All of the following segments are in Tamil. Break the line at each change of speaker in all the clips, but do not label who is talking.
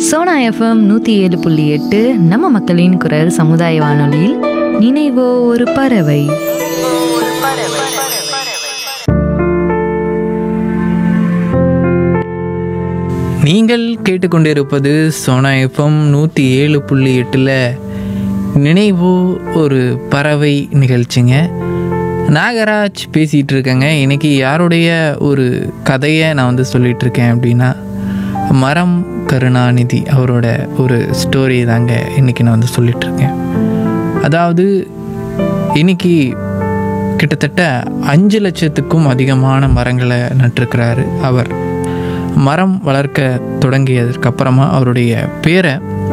சோனா எஃப்எம் நூற்றி ஏழு புள்ளி எட்டு நம்ம மக்களின் குரல் சமுதாய வானொலியில் நினைவோ ஒரு பறவை
நீங்கள் கேட்டுக்கொண்டிருப்பது சோனா எஃப்எம் நூற்றி ஏழு புள்ளி எட்டில் நினைவு ஒரு பறவை நிகழ்ச்சிங்க நாகராஜ் பேசிகிட்டு இருக்கேங்க இன்னைக்கு யாருடைய ஒரு கதையை நான் வந்து சொல்லிட்டு இருக்கேன் அப்படின்னா மரம் கருணாநிதி அவரோட ஒரு ஸ்டோரி தாங்க இன்னைக்கு நான் வந்து சொல்லிட்டு இருக்கேன் அதாவது இன்னைக்கு கிட்டத்தட்ட அஞ்சு லட்சத்துக்கும் அதிகமான மரங்களை நட்டிருக்கிறாரு அவர் மரம் வளர்க்க தொடங்கியதற்கு அப்புறமா அவருடைய பேரை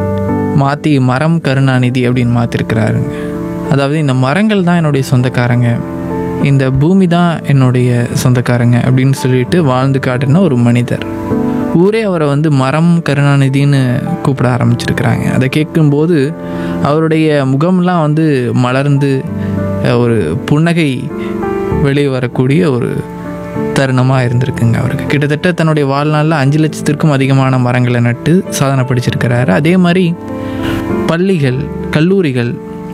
மாற்றி மரம் கருணாநிதி அப்படின்னு மாற்றிருக்கிறாருங்க அதாவது இந்த மரங்கள் தான் என்னுடைய சொந்தக்காரங்க இந்த பூமி தான் என்னுடைய சொந்தக்காரங்க அப்படின்னு சொல்லிட்டு வாழ்ந்து காட்டின ஒரு மனிதர் ஊரே அவரை வந்து மரம் கருணாநிதின்னு கூப்பிட ஆரம்பிச்சிருக்கிறாங்க அதை கேட்கும்போது அவருடைய முகம்லாம் வந்து மலர்ந்து அஹ், ஒரு புன்னகை வெளியே வரக்கூடிய ஒரு தருணமாக இருந்திருக்குங்க அவருக்கு கிட்டத்தட்ட தன்னுடைய வாழ்நாளில் அஞ்சு லட்சத்திற்கும் அதிகமான மரங்களை நட்டு சாதனை படிச்சிருக்கிறாரு அதே மாதிரி பள்ளிகள் கல்லூரிகள்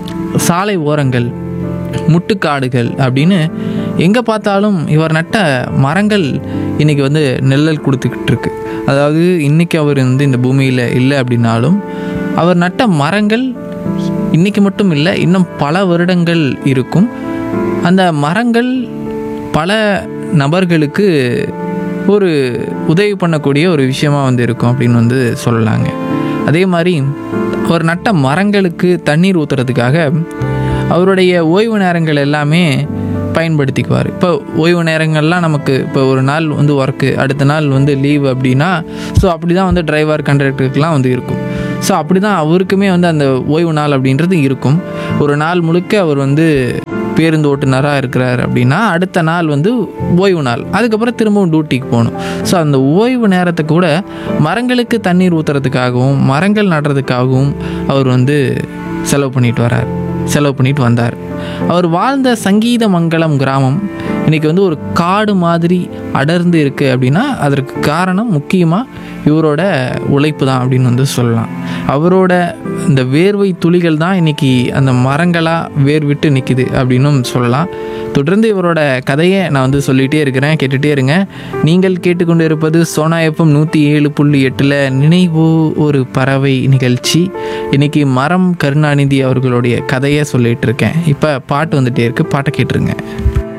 சாலை ஓரங்கள் முட்டுக்காடுகள் அப்படின்னு எங்கே பார்த்தாலும் இவர் நட்ட மரங்கள் இன்றைக்கி வந்து நெல்லல் கொடுத்துக்கிட்டு இருக்கு அதாவது இன்றைக்கி அவர் வந்து இந்த பூமியில் இல்லை அப்படின்னாலும் அவர் நட்ட மரங்கள் இன்றைக்கி மட்டும் இல்லை இன்னும் பல வருடங்கள் இருக்கும் அந்த மரங்கள் பல நபர்களுக்கு ஒரு உதவி பண்ணக்கூடிய ஒரு விஷயமா வந்து இருக்கும் அப்படின்னு வந்து சொல்லலாங்க அதே மாதிரி அவர் நட்ட மரங்களுக்கு தண்ணீர் ஊற்றுறதுக்காக அவருடைய ஓய்வு நேரங்கள் எல்லாமே பயன்படுத்திக்குவார் இப்போ ஓய்வு நேரங்கள்லாம் நமக்கு இப்போ ஒரு நாள் வந்து ஒர்க்கு அடுத்த நாள் வந்து லீவ் அப்படின்னா ஸோ அப்படி தான் வந்து டிரைவர் கண்டக்டருக்குலாம் வந்து இருக்கும் ஸோ அப்படி தான் அவருக்குமே வந்து அந்த ஓய்வு நாள் அப்படின்றது இருக்கும் ஒரு நாள் முழுக்க அவர் வந்து பேருந்து ஓட்டுநராக இருக்கிறார் அப்படின்னா அடுத்த நாள் வந்து ஓய்வு நாள் அதுக்கப்புறம் திரும்பவும் டியூட்டிக்கு போகணும் ஸோ அந்த ஓய்வு நேரத்தை கூட மரங்களுக்கு தண்ணீர் ஊற்றுறதுக்காகவும் மரங்கள் நடுறதுக்காகவும் அவர் வந்து செலவு பண்ணிட்டு வரார் செலவு பண்ணிட்டு வந்தார் அவர் வாழ்ந்த சங்கீத மங்கலம் கிராமம் இன்னைக்கு வந்து ஒரு காடு மாதிரி அடர்ந்து இருக்குது அப்படின்னா அதற்கு காரணம் முக்கியமாக இவரோட உழைப்பு தான் அப்படின்னு வந்து சொல்லலாம் அவரோட இந்த வேர்வை துளிகள் தான் இன்னைக்கு அந்த மரங்களாக வேர் விட்டு நிற்கிது அப்படின்னும் சொல்லலாம் தொடர்ந்து இவரோட கதையை நான் வந்து சொல்லிகிட்டே இருக்கிறேன் கேட்டுகிட்டே இருங்க நீங்கள் கேட்டுக்கொண்டு இருப்பது சோனா எஃப்எம் நூற்றி ஏழு புள்ளி எட்டில் நினைவு ஒரு பறவை நிகழ்ச்சி இன்னைக்கு மரம் கருணாநிதி அவர்களுடைய கதையை சொல்லிட்டு இருக்கேன் இப்போ பாட்டு வந்துட்டே இருக்கு பாட்டை கேட்டுருங்க